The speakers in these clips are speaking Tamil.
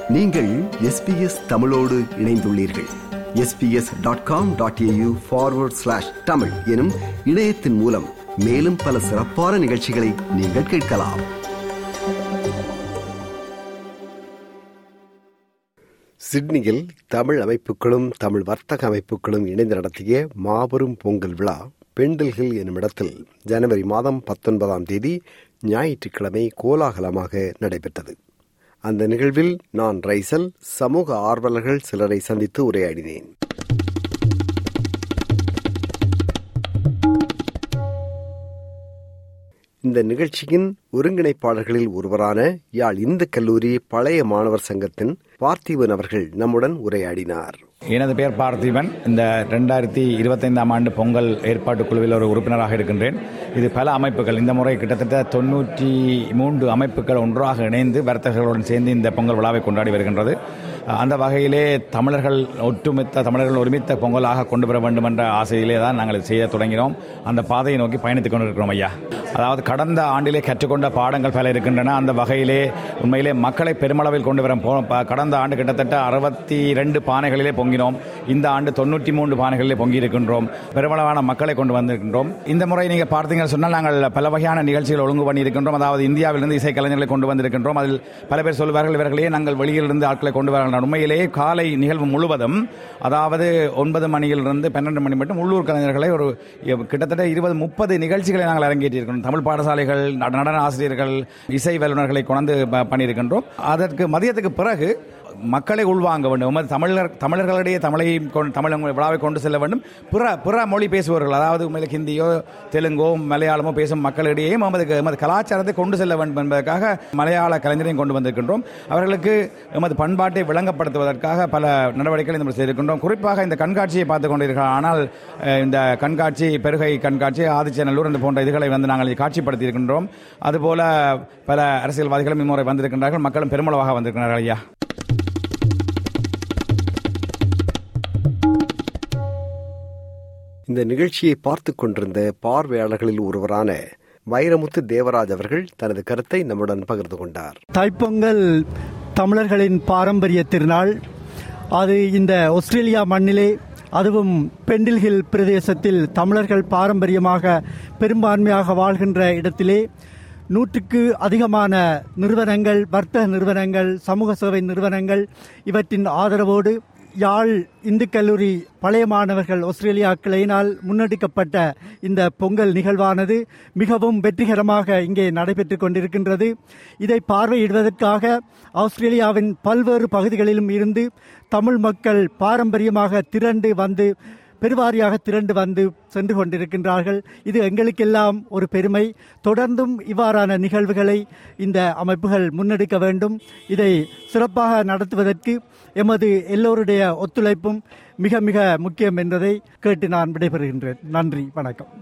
நீங்கள் எஸ்பிஎஸ் தமிழோடு இணைந்துள்ளீர்கள் SBS dot com dot AU forward slash Tamil எனும் இணையத்தின் மூலம் மேலும் பல சிறப்பான நிகழ்ச்சிகளை நீங்கள் கேட்கலாம் சிட்னியில் தமிழ் அமைப்புகளும் தமிழ் வர்த்தக அமைப்புகளும் இணைந்து நடத்திய மாபெரும் பொங்கல் விழா பெண்டில்ஹில் எனும் இடத்தில் ஜனவரி மாதம் பத்தொன்பதாம் தேதி ஞாயிற்றுக்கிழமை கோலாகலமாக நடைபெற்றது அந்த நிகழ்வில் நான் ரைசல் சமூக ஆர்வலர்கள் சிலரை சந்தித்து உரையாடினேன் இந்த நிகழ்ச்சியின் ஒருங்கிணைப்பாளர்களில் ஒருவரான யாழ் இந்து கல்லூரி பழைய மாணவர் சங்கத்தின் பார்த்திபன் அவர்கள் நம்முடன் உரையாடினார் எனது பெயர் பார்த்திபன் இந்த ரெண்டாயிரத்தி இருபத்தைந்தாம் ஆண்டு பொங்கல் ஏற்பாட்டு குழுவில் ஒரு உறுப்பினராக இருக்கின்றேன் இது பல அமைப்புகள் இந்த முறை கிட்டத்தட்ட தொண்ணூற்றி மூன்று அமைப்புகள் ஒன்றாக இணைந்து வர்த்தகர்களுடன் சேர்ந்து இந்த பொங்கல் விழாவை கொண்டாடி வருகின்றது அந்த வகையிலே தமிழர்கள் ஒட்டுமித்த தமிழர்கள் ஒருமித்த பொங்கலாக கொண்டு வர வேண்டும் என்ற ஆசையிலே தான் நாங்கள் செய்ய தொடங்கினோம் அந்த பாதையை நோக்கி பயணித்துக் கொண்டிருக்கிறோம் ஐயா அதாவது கடந்த ஆண்டிலே கற்றுக்கொண்ட பாடங்கள் பல இருக்கின்றன அந்த வகையிலே உண்மையிலே மக்களை பெருமளவில் கொண்டு வர போ கடந்த ஆண்டு கிட்டத்தட்ட அறுபத்தி ரெண்டு பானைகளிலே பொங்கினோம் இந்த ஆண்டு தொண்ணூற்றி மூன்று பானைகளிலே பொங்கி இருக்கின்றோம் பெருமளவான மக்களை கொண்டு வந்திருக்கின்றோம் இந்த முறை நீங்கள் பார்த்தீங்கன்னு சொன்னால் நாங்கள் பல வகையான நிகழ்ச்சிகள் ஒழுங்கு பண்ணி இருக்கின்றோம் அதாவது இந்தியாவிலிருந்து இசை கலைஞர்களை கொண்டு வந்திருக்கின்றோம் அதில் பல பேர் சொல்வார்கள் இவர்களே நாங்கள் வெளியிலிருந்து ஆட்களை கொண்டு வர உண்மையிலேயே காலை நிகழ்வு முழுவதும் அதாவது ஒன்பது மணியிலிருந்து பன்னெண்டு மணி மட்டும் உள்ளூர் கலைஞர்களை ஒரு கிட்டத்தட்ட இருபது முப்பது நிகழ்ச்சிகளை நாங்கள் அரங்கேற்றிருக்கிறோம் தமிழ் பாடசாலைகள் நடன ஆசிரியர்கள் இசை வல்லுநர்களை கொண்டு பண்ணியிருக்கின்றோம் அதற்கு மதியத்துக்கு பிறகு மக்களை உள்வாங்க வேண்டும் தமிழர் தமிழர்களிடையே தமிழை தமிழ் விழாவை கொண்டு செல்ல வேண்டும் பிற பிற மொழி பேசுபவர்கள் அதாவது உண்மையில் ஹிந்தியோ தெலுங்கோ மலையாளமோ பேசும் மக்களிடையே எமது எமது கலாச்சாரத்தை கொண்டு செல்ல வேண்டும் என்பதற்காக மலையாள கலைஞரையும் கொண்டு வந்திருக்கின்றோம் அவர்களுக்கு எமது பண்பாட்டை விளங்கப்படுத்துவதற்காக பல நடவடிக்கைகளை நம்ம செய்திருக்கின்றோம் குறிப்பாக இந்த கண்காட்சியை பார்த்து கொண்டிருக்கிறோம் ஆனால் இந்த கண்காட்சி பெருகை கண்காட்சி ஆதிச்சநல்லூர் இந்த போன்ற இதுகளை வந்து நாங்கள் காட்சிப்படுத்தி இருக்கின்றோம் அதுபோல பல அரசியல்வாதிகளும் இம்முறை வந்திருக்கின்றார்கள் மக்களும் பெருமளவாக வந்திருக்கிறார்கள் ஐயா இந்த நிகழ்ச்சியை பார்த்து கொண்டிருந்த பார்வையாளர்களில் ஒருவரான வைரமுத்து தேவராஜ் அவர்கள் தனது கருத்தை நம்முடன் பகிர்ந்து கொண்டார் தைப்பொங்கல் தமிழர்களின் பாரம்பரிய திருநாள் அது இந்த ஆஸ்திரேலியா மண்ணிலே அதுவும் பெண்டில்ஹில் பிரதேசத்தில் தமிழர்கள் பாரம்பரியமாக பெரும்பான்மையாக வாழ்கின்ற இடத்திலே நூற்றுக்கு அதிகமான நிறுவனங்கள் வர்த்தக நிறுவனங்கள் சமூக சேவை நிறுவனங்கள் இவற்றின் ஆதரவோடு யாழ் இந்து கல்லூரி பழைய மாணவர்கள் ஆஸ்திரேலியா கிளையினால் முன்னெடுக்கப்பட்ட இந்த பொங்கல் நிகழ்வானது மிகவும் வெற்றிகரமாக இங்கே நடைபெற்றுக் கொண்டிருக்கின்றது இதை பார்வையிடுவதற்காக ஆஸ்திரேலியாவின் பல்வேறு பகுதிகளிலும் இருந்து தமிழ் மக்கள் பாரம்பரியமாக திரண்டு வந்து பெருவாரியாக திரண்டு வந்து சென்று கொண்டிருக்கின்றார்கள் இது எங்களுக்கெல்லாம் ஒரு பெருமை தொடர்ந்தும் இவ்வாறான நிகழ்வுகளை இந்த அமைப்புகள் முன்னெடுக்க வேண்டும் இதை சிறப்பாக நடத்துவதற்கு எமது எல்லோருடைய ஒத்துழைப்பும் மிக மிக முக்கியம் என்பதை கேட்டு நான் விடைபெறுகின்றேன் நன்றி வணக்கம்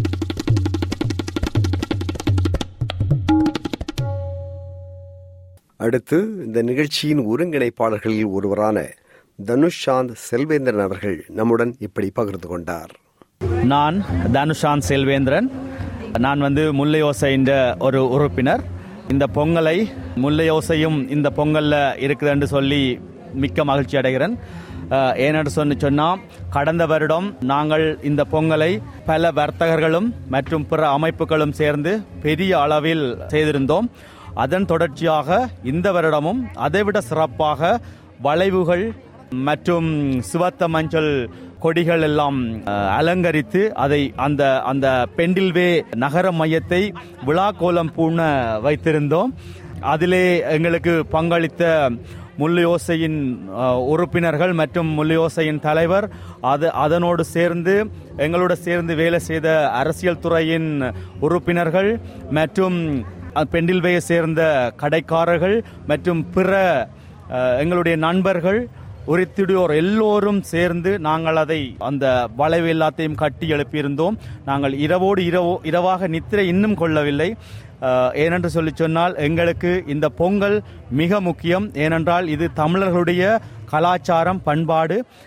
அடுத்து இந்த நிகழ்ச்சியின் ஒருங்கிணைப்பாளர்களில் ஒருவரான தனுஷாந்த் செல்வேந்திரன் அவர்கள் நம்முடன் இப்படி பகிர்ந்து கொண்டார் நான் தனுஷாந்த் செல்வேந்திரன் நான் வந்து முல்லையோசைன்ற ஒரு உறுப்பினர் இந்த பொங்கலை முல்லையோசையும் இந்த பொங்கல்ல இருக்குதுன்னு சொல்லி மிக்க மகிழ்ச்சி அடைகிறேன் ஏனென்று சொன்னு சொன்னால் கடந்த வருடம் நாங்கள் இந்த பொங்கலை பல வர்த்தகர்களும் மற்றும் பிற அமைப்புகளும் சேர்ந்து பெரிய அளவில் செய்திருந்தோம் அதன் தொடர்ச்சியாக இந்த வருடமும் அதைவிட சிறப்பாக வளைவுகள் மற்றும் சிவத்த மஞ்சள் கொடிகள் எல்லாம் அலங்கரித்து அதை அந்த அந்த பெண்டில்வே நகர மையத்தை விழா கோலம் பூண வைத்திருந்தோம் அதிலே எங்களுக்கு பங்களித்த முல்லையோசையின் உறுப்பினர்கள் மற்றும் முல்லையோசையின் தலைவர் அது அதனோடு சேர்ந்து எங்களோடு சேர்ந்து வேலை செய்த அரசியல் துறையின் உறுப்பினர்கள் மற்றும் பெண்டில்வேயை சேர்ந்த கடைக்காரர்கள் மற்றும் பிற எங்களுடைய நண்பர்கள் உரித்திடியோர் எல்லோரும் சேர்ந்து நாங்கள் அதை அந்த வளைவு எல்லாத்தையும் கட்டி எழுப்பியிருந்தோம் நாங்கள் இரவோடு இரவோ இரவாக நித்திரை இன்னும் கொள்ளவில்லை ஏனென்று சொல்லி சொன்னால் எங்களுக்கு இந்த பொங்கல் மிக முக்கியம் ஏனென்றால் இது தமிழர்களுடைய கலாச்சாரம் பண்பாடு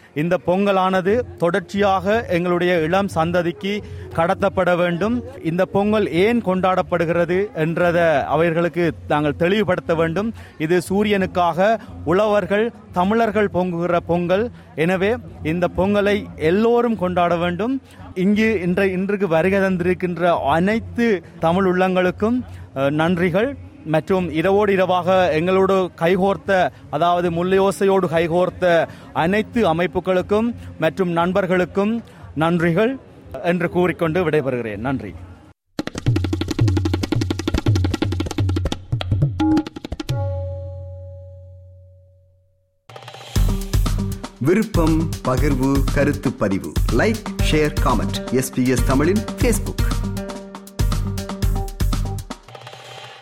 இந்த பொங்கலானது தொடர்ச்சியாக எங்களுடைய இளம் சந்ததிக்கு கடத்தப்பட வேண்டும் இந்த பொங்கல் ஏன் கொண்டாடப்படுகிறது என்றதை அவர்களுக்கு நாங்கள் தெளிவுபடுத்த வேண்டும் இது சூரியனுக்காக உழவர்கள் தமிழர்கள் பொங்குகிற பொங்கல் எனவே இந்த பொங்கலை எல்லோரும் கொண்டாட வேண்டும் இங்கு இன்ற இன்றைக்கு வருகை தந்திருக்கின்ற அனைத்து தமிழ் உள்ளங்களுக்கும் அஹ், நன்றிகள் மற்றும் இரவோடு இரவாக எங்களோடு கைகோர்த்த அதாவது முல்லையோசையோடு கைகோர்த்த அனைத்து அமைப்புகளுக்கும் மற்றும் நண்பர்களுக்கும் நன்றிகள் என்று கூறிக்கொண்டு விடைபெறுகிறேன் நன்றி விருப்பம் பகிர்வு கருத்து பதிவு லைக் ஷேர் காமெண்ட் எஸ்பிஎஸ் தமிழின் ஃபேஸ்புக்